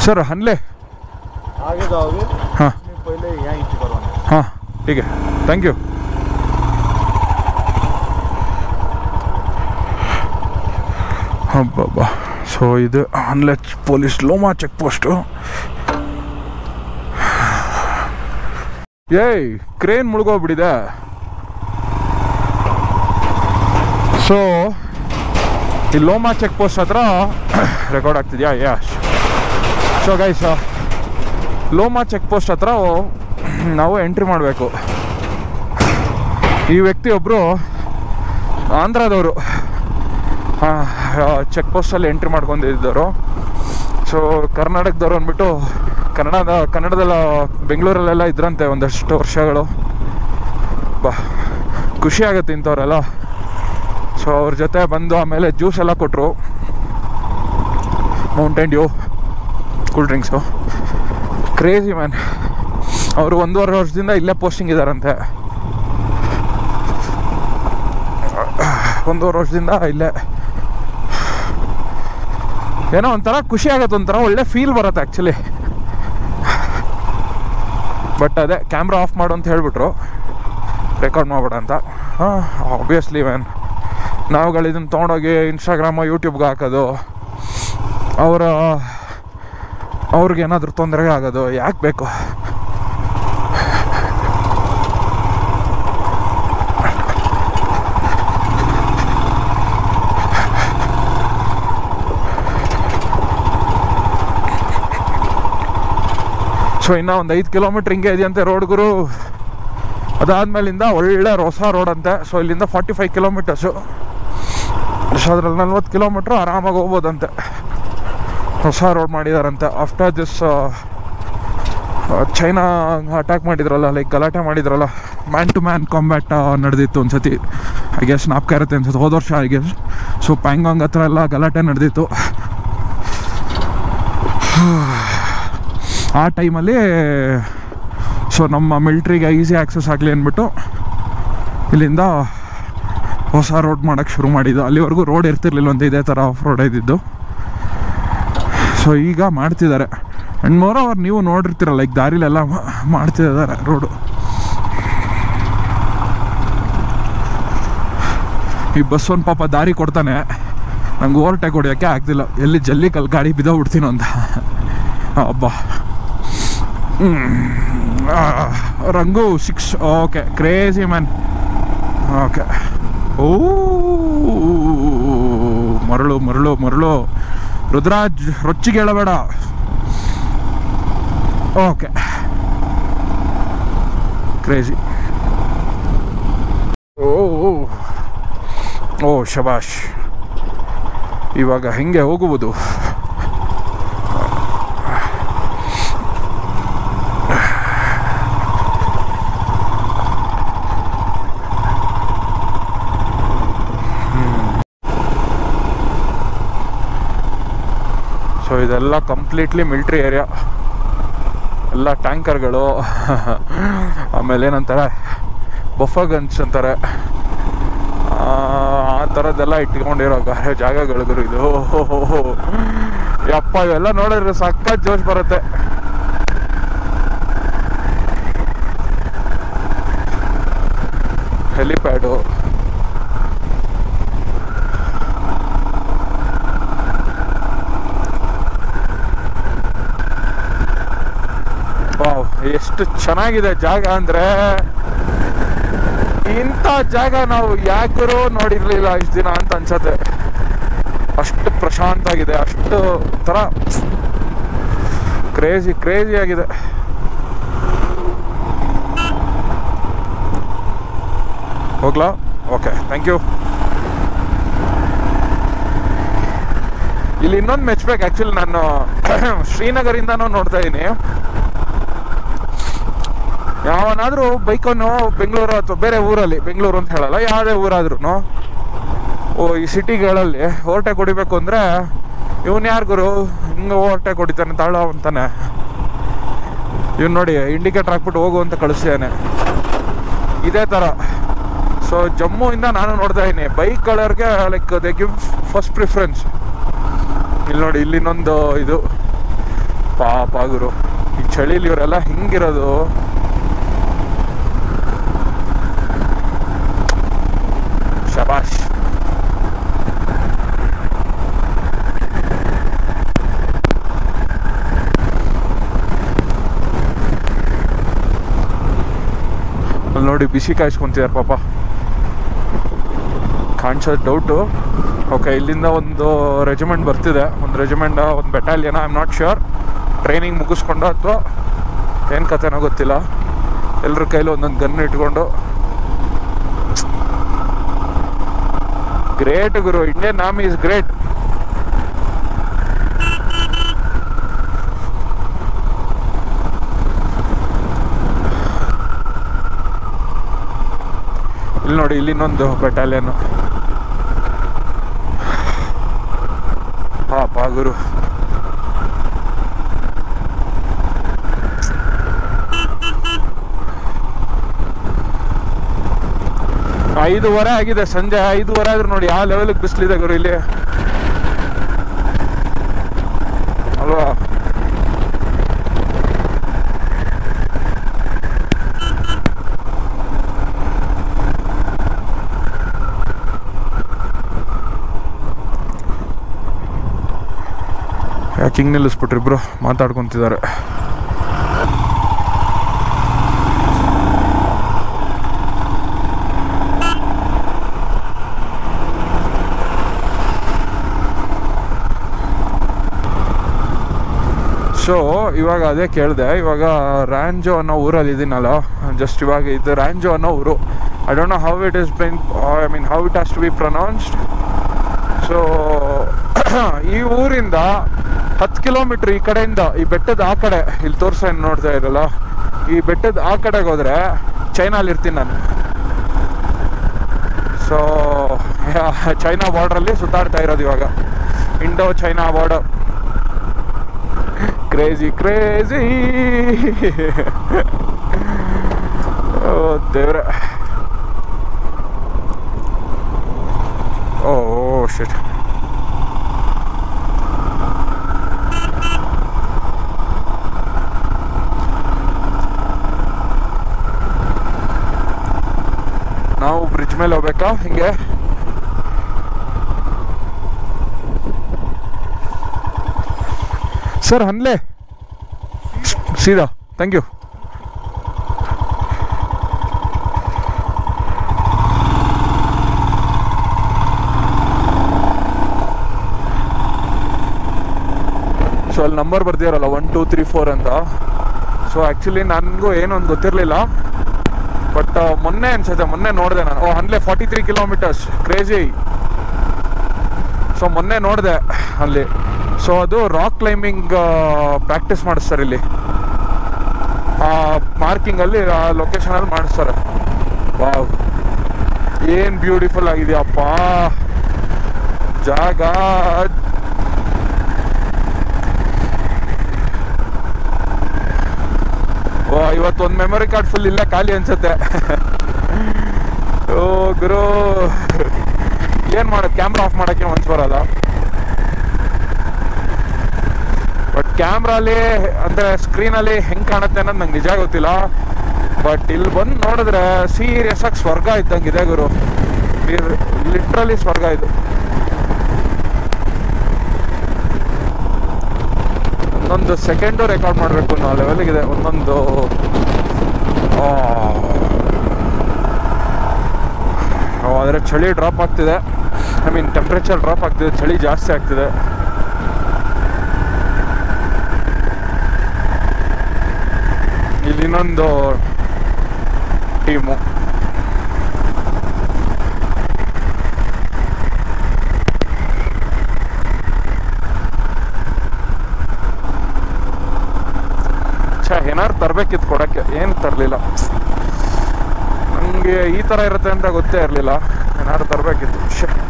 Sir हनले आगे जाओगे हाँ उसमें पहले यहाँ एंट्री करवाना है हाँ ठीक है ಥ್ಯಾಂಕ್ ಯು ಹಬ್ಬಬ್ಬ ಸೊ ಇದು Hanle police Loma check post ಏಯ್ ಕ್ರೇನ್ ಮುಳುಗೋಗ್ಬಿಟ್ಟಿದೆ ಸೊ ಈ ಲೋಮಾ ಚೆಕ್ ಪೋಸ್ಟ್ ಹತ್ರ ರೆಕಾರ್ಡ್ ಆಗ್ತಿದ್ಯಾ yes so guys Loma check post ಹತ್ರ ನಾವು ಎಂಟ್ರಿ ಮಾಡಬೇಕು ಈ ವ್ಯಕ್ತಿ ಒಬ್ಬರು ಆಂಧ್ರದವರು ಚೆಕ್ ಪೋಸ್ಟಲ್ಲಿ ಎಂಟ್ರಿ ಮಾಡ್ಕೊಂಡಿದ್ದವರು ಸೊ ಕರ್ನಾಟಕದವ್ರು ಅಂದ್ಬಿಟ್ಟು ಕನ್ನಡದ ಕನ್ನಡದಲ್ಲ ಬೆಂಗಳೂರಲ್ಲೆಲ್ಲ ಇದ್ರಂತೆ ಒಂದಷ್ಟು ವರ್ಷಗಳು ಬಾ ಖುಷಿ ಆಗುತ್ತೆ ಇಂಥವ್ರೆಲ್ಲ ಸೊ ಅವ್ರ ಜೊತೆ ಬಂದು ಆಮೇಲೆ ಜ್ಯೂಸ್ ಎಲ್ಲ ಕೊಟ್ಟರು Mountain Dew cool drinks crazy man ಅವರು ಒಂದೂವರೆ ವರ್ಷದಿಂದ ಇಲ್ಲೇ ಪೋಸ್ಟಿಂಗ್ ಇದ್ದಾರಂತೆ ಒಂದೂವರೆ ವರ್ಷದಿಂದ ಇಲ್ಲೇ ಏನೋ ಒಂಥರ ಖುಷಿ ಆಗುತ್ತೆ ಒಂಥರ ಒಳ್ಳೆ ಫೀಲ್ ಬರುತ್ತೆ ಆ್ಯಕ್ಚುಲಿ ಬಟ್ ಅದೇ ಕ್ಯಾಮ್ರಾ ಆಫ್ ಮಾಡು ಅಂತ ಹೇಳ್ಬಿಟ್ರು ರೆಕಾರ್ಡ್ ಮಾಡ್ಬೇಡ ಅಂತ ಹಾಂ ಆಬ್ವಿಯಸ್ಲಿ ಮ್ಯಾನ್ ನಾವುಗಳು ಇದನ್ನು ತೊಗೊಂಡೋಗಿ ಇನ್ಸ್ಟಾಗ್ರಾಮು ಯೂಟ್ಯೂಬ್ಗೆ ಹಾಕೋದು ಅವರ ಅವ್ರಿಗೆ ಏನಾದರೂ ತೊಂದರೆ ಆಗೋದು ಯಾಕೆ ಬೇಕು ಸೊ ಇನ್ನೂ ಒಂದು ಐದು ಕಿಲೋಮೀಟ್ರ್ ಹಿಂಗೆ ಇದೆಯಂತೆ ರೋಡ್ ಗುರು ಅದಾದ್ಮೇಲಿಂದ ಒಳ್ಳೆ ಹೊಸ ರೋಡ್ ಅಂತೆ ಸೊ ಇಲ್ಲಿಂದ ಫಾರ್ಟಿ ಫೈವ್ ಕಿಲೋಮೀಟರ್ಸು ಸೊ ಅದ್ರಲ್ಲಿ ನಲ್ವತ್ತು ಕಿಲೋಮೀಟ್ರ್ ಆರಾಮಾಗಿ ಹೋಗ್ಬೋದಂತೆ ಹೊಸ ರೋಡ್ ಮಾಡಿದಾರಂತೆ ಆಫ್ಟರ್ ದಿಸ್ ಚೈನಾ ಅಟ್ಯಾಕ್ ಮಾಡಿದ್ರಲ್ಲ ಲೈಕ್ ಗಲಾಟೆ ಮಾಡಿದ್ರಲ್ಲ ಮ್ಯಾನ್ ಟು ಮ್ಯಾನ್ ಕಾಂಬ್ಯಾಟ್ ನಡೆದಿತ್ತು ಒಂದ್ಸತಿ ಐ ಗೆಸ್ ನಾಪ್ಕ ಇರುತ್ತೆ ಅನ್ಸುತ್ತೆ ಹೋದ ವರ್ಷ ಐ ಗೆಸ್ ಸೊ ಪ್ಯಾಂಗಾಂಗ್ ಹತ್ರ ಎಲ್ಲ ಗಲಾಟೆ ನಡೆದಿತ್ತು ಆ ಟೈಮಲ್ಲಿ ಸೊ ನಮ್ಮ ಮಿಲ್ಟ್ರಿಗೆ ಈಸಿ ಆ್ಯಕ್ಸಸ್ ಆಗಲಿ ಅಂದ್ಬಿಟ್ಟು ಇಲ್ಲಿಂದ ಹೊಸ ರೋಡ್ ಮಾಡೋಕ್ಕೆ ಶುರು ಮಾಡಿದ್ದು ಅಲ್ಲಿವರೆಗೂ ರೋಡ್ ಇರ್ತಿರ್ಲಿಲ್ಲ ಅಂತ ಇದೇ ಥರ ಆಫ್ ರೋಡ್ ಇದ್ದಿದ್ದು ಸೊ ಈಗ ಮಾಡ್ತಿದ್ದಾರೆ ಆ್ಯಂಡ್ ಮೋರ್ ಅವ್ರು ನೀವು ನೋಡಿರ್ತೀರ ಲೈಕ್ ದಾರಿಲೆಲ್ಲ ಮಾ- ಮಾಡ್ತಿದ್ದಾರೆ ರೋಡು ಈ ಬಸ್ ಒಂದು ಪಾಪ ದಾರಿ ಕೊಡ್ತಾನೆ ನಂಗೆ ಓವರ್ಟೇಕ್ ಹೊಡಿಯೋಕ್ಕೆ ಆಗ್ತಿಲ್ಲ ಎಲ್ಲಿ ಜಲ್ಲಿ ಕಲ್ ಗಾಡಿ ಬಿದ್ದೋಗ್ಬಿಡ್ತೀನೋ ಅಂತ ಅಬ್ಬಾ ಹ್ಮ್. ಆ, ರಂಗು six okay crazy man okay ಓ ಮರಳು ಮರಳು ಮರಳು ರುದ್ರಾಜ್ ರೊಚ್ಚಿಗೆ ಹೇಳಬೇಡ ಓಕೆ ಕ್ರೇಜಿ ಓ ಓ. ಓ ಶಬಾಷ್ ಇವಾಗ ಹೆಂಗೆ ಹೋಗುವುದು ಸೊ ಇದೆಲ್ಲ ಕಂಪ್ಲೀಟ್ಲಿ ಮಿಲ್ಟ್ರಿ ಏರಿಯಾ ಎಲ್ಲ ಟ್ಯಾಂಕರ್ಗಳು ಆಮೇಲೆ ಏನಂತಾರೆ ಬಫಗನ್ಸ್ ಅಂತಾರೆ ಆ ಆ ಥರದ್ದೆಲ್ಲ ಇಟ್ಕೊಂಡಿರೋ ಗ- ಜಾಗಗಳು ಗುರು ಇದು ಯಪ್ಪ ಇವೆಲ್ಲ ನೋಡಿದ್ರೆ ಸಖತ್ ಜೋಶ್ ಬರುತ್ತೆ ಹೆಲಿಪ್ಯಾಡು ವಾವ್ ಎಷ್ಟು ಚೆನ್ನಾಗಿದೆ ಜಾಗ ಅಂದ್ರೆ ಇಂಥ ಜಾಗ ನಾವು ಯಾಕರೂ ನೋಡಿರ್ಲಿಲ್ಲ ಇಷ್ಟು ದಿನ ಅಂತ ಅನ್ಸತ್ತೆ ಅಷ್ಟು ಪ್ರಶಾಂತ ಆಗಿದೆ ಅಷ್ಟು ತರ ಕ್ರೇಜಿ ಕ್ರೇಜಿ ಆಗಿದೆ ಹೋಗ್ಲಾ ಓಕೆ ಥ್ಯಾಂಕ್ ಯು ಇಲ್ಲಿ ಇನ್ನೊಂದು ಮೆಚ್ಬೇಕು ಆ್ಯಕ್ಚುಲಿ ನಾನು ಶ್ರೀನಗರಿಂದನೂ ನೋಡ್ತಾ ಇದ್ದೀನಿ ಯಾವನಾದ್ರೂ ಬೈಕನ್ನು ಬೆಂಗಳೂರು ಅಥವಾ ಬೇರೆ ಊರಲ್ಲಿ ಬೆಂಗಳೂರು ಅಂತ ಹೇಳಲ್ಲ ಯಾವುದೇ ಊರಾದ್ರೂ ಓ ಈ ಸಿಟಿಗಳಲ್ಲಿ ಓವರ್ಟೇಕ್ ಹೊಡಿಬೇಕು ಅಂದರೆ ಇವನು ಯಾರು ಗುರು ಹಿಂಗೆ ಓವರ್ಟೇಕ್ ಹೊಡಿತಾನೆ ತಾಳ ಅಂತಾನೆ ಇವ್ನು ನೋಡಿ ಇಂಡಿಕೇಟರ್ ಹಾಕ್ಬಿಟ್ಟು ಹೋಗು ಅಂತ ಕಳಿಸ್ತಾನೆ ಇದೇ ಥರ ಸೊ ಜಮ್ಮುವಿಂದ ನಾನು ನೋಡ್ತಾ ಇದ್ದೀನಿ ಬೈಕ್ಗಳವ್ರಿಗೆ like they give first preference ಇಲ್ಲಿ ನೋಡಿ ಇಲ್ಲಿ ಇನ್ನೊಂದು ಇದು ಪಾಪ ಗುರು ಈ ಚಳಿಲಿ ಇವರೆಲ್ಲ ಹಿಂಗಿರೋದು ಶಬಾಷ್ ಅಲ್ಲಿ ನೋಡಿ ಬಿಸಿ ಕಾಯಿಸ್ಕೊಂತಿದ್ದಾರೆ ಪಾಪ ಕಾಣಿಸೋದು ಡೌಟು ಓಕೆ ಇಲ್ಲಿಂದ ಒಂದು ರೆಜಿಮೆಂಟ್ ಬರ್ತಿದೆ ಒಂದು ರೆಜಿಮೆಂಟ್ ಒಂದು battalion I am not sure training ಮುಗಿಸ್ಕೊಂಡು ಅಥವಾ ಏನು ಕತೆನೋ ಗೊತ್ತಿಲ್ಲ ಎಲ್ಲರ ಕೈಲಿ ಒಂದೊಂದು ಗನ್ ಇಟ್ಕೊಂಡು ಗ್ರೇಟ್ ಗುರು ಇಂಡಿಯನ್ ಆರ್ಮಿ ಇಸ್ ಗ್ರೇಟ್ ಇಲ್ಲಿ ನೋಡಿ ಇಲ್ಲಿ ಇನ್ನೊಂದು ಬೆಟಾಲಿಯನ್ ಪಾಪ ಗುರು ಐದೂವರೆ ಆಗಿದೆ ಸಂಜೆ ಐದೂವರೆ ಆದ್ರೆ ನೋಡಿ ಯಾವ ಲೆವೆಲ್ಗೆ ಬಿಸಿಲಿದೆ ಗುರು ಇಲ್ಲಿ ಅಲ್ವಾ ಯಾಕೆ ಹಿಂಗೆ ನಿಲ್ಲಿಸ್ಬಿಟ್ರಿ ಇಬ್ರು ಮಾತಾಡ್ಕೊಂತಿದ್ದಾರೆ ಸೊ ಇವಾಗ ಅದೇ ಕೇಳಿದೆ ಇವಾಗ ರ್ಯಾಂಜೋ ಅನ್ನೋ ಊರಲ್ಲಿ ಇದೀನಲ್ಲ ಜಸ್ಟ್ ಇವಾಗ ಇದು ರ್ಯಾಂಜೋ ಅನ್ನೋ ಊರು I don't know how it is been I mean how it has to be pronounced so ಈ ಊರಿಂದ ಹತ್ತು ಕಿಲೋಮೀಟ್ರ್ ಈ ಕಡೆಯಿಂದ ಈ ಬೆಟ್ಟದ ಆ ಕಡೆ ಇಲ್ಲಿ ತೋರ್ಸ ನೋಡ್ತಾ ಇರಲ್ಲ ಈ ಬೆಟ್ಟದ ಆ ಕಡೆಗೆ ಹೋದ್ರೆ ಚೈನಲ್ಲಿ ಇರ್ತೀನಿ ನಾನು ಸೊ ಚೈನಾ ಬಾರ್ಡ್ರಲ್ಲಿ ಸುತ್ತಾಡ್ತಾ ಇರೋದು ಇವಾಗ Indo China border crazy crazy ಓ ದೇವ್ರೆ ಓ ಶಿಟ್ ನಾವು ಬ್ರಿಡ್ಜ್ ಮೇಲೆ ಹೋಗ್ಬೇಕಾ ಹಿಂಗೆ ಸರ್ ಹನ್ಲೆ ಸೀದಾ ಥ್ಯಾಂಕ್ ಯು ಸೊ ಅಲ್ಲಿ ನಂಬರ್ ಬರ್ದಿರಲ್ಲ ಒನ್ ಟೂ ತ್ರೀ ಫೋರ್ ಅಂತ ಸೊ ಆ್ಯಕ್ಚುಲಿ ನನಗೂ ಏನೊಂದು ಗೊತ್ತಿರಲಿಲ್ಲ ಬಟ್ ಮೊನ್ನೆ ಅನ್ಸುತ್ತೆ ಮೊನ್ನೆ ನೋಡಿದೆ ನಾನು ಓ ಅಲ್ಲೇ forty three kilometres crazy so ಮೊನ್ನೆ ನೋಡಿದೆ ಅಲ್ಲಿ ಸೊ ಅದು ರಾಕ್ ಕ್ಲೈಂಬಿಂಗ್ ಪ್ರಾಕ್ಟೀಸ್ ಮಾಡಿಸ್ತಾರೆ ಇಲ್ಲಿ ಆ ಮಾರ್ಕಿಂಗಲ್ಲಿ ಆ ಲೊಕೇಶನಲ್ಲಿ ಮಾಡಿಸ್ತಾರೆ ವಾವ್ ಏನು ಬ್ಯೂಟಿಫುಲ್ ಆಗಿದೆಯಪ್ಪ ಜಾಗ ಓ ಇವತ್ತು ಒಂದು ಮೆಮೊರಿ ಕಾರ್ಡ್ ಫುಲ್ ಇಲ್ಲೇ ಖಾಲಿ ಅನ್ಸುತ್ತೆ ಓ ಗುರು ಏನು ಮಾಡೋದು ಕ್ಯಾಮ್ರಾ ಆಫ್ ಮಾಡೋಕ್ಕೆ ಮನ್ಸು ಬರಲ್ಲ ಬಟ್ ಕ್ಯಾಮ್ರಾಲಿ ಅಂದರೆ ಸ್ಕ್ರೀನಲ್ಲಿ ಹೆಂಗೆ ಕಾಣುತ್ತೆ ಅನ್ನೋದು ನಂಗೆ ನಿಜ ಗೊತ್ತಿಲ್ಲ ಬಟ್ ಇಲ್ಲಿ ಬಂದು ನೋಡಿದ್ರೆ ಸೀರಿಯಸ್ ಆಗಿ ಸ್ವರ್ಗ ಇದ್ದಂಗಿದೆ ಗುರು ಲಿಟ್ರಲಿ ಸ್ವರ್ಗ ಇದು ಒಂದೊಂದು ಸೆಕೆಂಡು ರೆಕಾರ್ಡ್ ಮಾಡಬೇಕು ಅನ್ನೋ ಲೆವೆಲ್ಗಿದೆ ಒಂದೊಂದು ಆದರೆ ಚಳಿ ಡ್ರಾಪ್ ಆಗ್ತಿದೆ ಐ ಮೀನ್ ಟೆಂಪ್ರೇಚರ್ ಡ್ರಾಪ್ ಆಗ್ತಿದೆ ಚಳಿ ಜಾಸ್ತಿ ಆಗ್ತಿದೆ ಇಲ್ಲಿ ಇನ್ನೊಂದು ಟೀಮು ಛೇ ಏನಾದ್ರು ತರಬೇಕಿತ್ತು ಕೊಡೋಕ್ಕೆ ಏನು ತರಲಿಲ್ಲ ನನಗೆ ಈ ಥರ ಇರುತ್ತೆ ಅಂತ ಗೊತ್ತೇ ಇರಲಿಲ್ಲ ಏನಾದ್ರು ತರಬೇಕಿತ್ತು ಶೇ